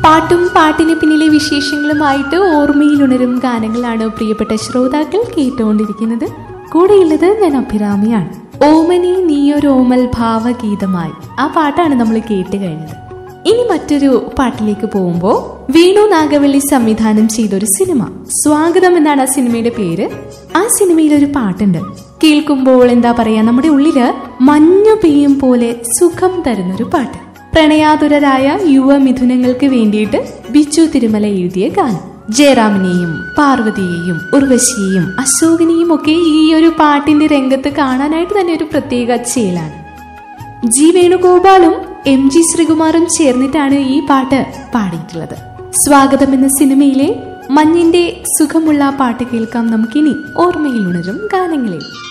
പാട്ടും പാട്ടിന് പിന്നിലെ വിശേഷങ്ങളുമായിട്ട് ഓർമ്മയിലുണരും ഗാനങ്ങളാണ് പ്രിയപ്പെട്ട ശ്രോതാക്കൾ കേട്ടുകൊണ്ടിരിക്കുന്നത് കൂടെയുള്ളത് ഞാൻ അഭിരാമിയാണ് ഓമനി നീയൊരോമൽ ഭാവഗീതമായി ആ പാട്ടാണ് നമ്മൾ കേട്ട് കഴിഞ്ഞത് ഇനി മറ്റൊരു പാട്ടിലേക്ക് പോകുമ്പോൾ വേണു നാഗവള്ളി സംവിധാനം ചെയ്ത ഒരു സിനിമ സ്വാഗതം എന്നാണ് ആ സിനിമയുടെ പേര് ആ സിനിമയിൽ ഒരു പാട്ടുണ്ട് കേൾക്കുമ്പോൾ എന്താ പറയാ നമ്മുടെ ഉള്ളില് മഞ്ഞു പെയ്യും പോലെ സുഖം തരുന്നൊരു പാട്ട് പ്രണയാതുരരായ യുവമിഥുനങ്ങൾക്ക് വേണ്ടിയിട്ട് ബിജു തിരുമല എഴുതിയ ഗാനം ജയറാമിനെയും പാർവതിയെയും ഉർവശിയെയും അശോകനെയും ഒക്കെ ഈ ഒരു പാട്ടിന്റെ രംഗത്ത് കാണാനായിട്ട് തന്നെ ഒരു പ്രത്യേക ചേലാണ് ജി വേണുഗോപാലും എം ജി ശ്രീകുമാറും ചേർന്നിട്ടാണ് ഈ പാട്ട് പാടിയിട്ടുള്ളത് സ്വാഗതം എന്ന സിനിമയിലെ മഞ്ഞിന്റെ സുഖമുള്ള പാട്ട് കേൾക്കാം നമുക്കിനി ഓർമ്മയിൽ ഉണരും ഗാനങ്ങളിൽ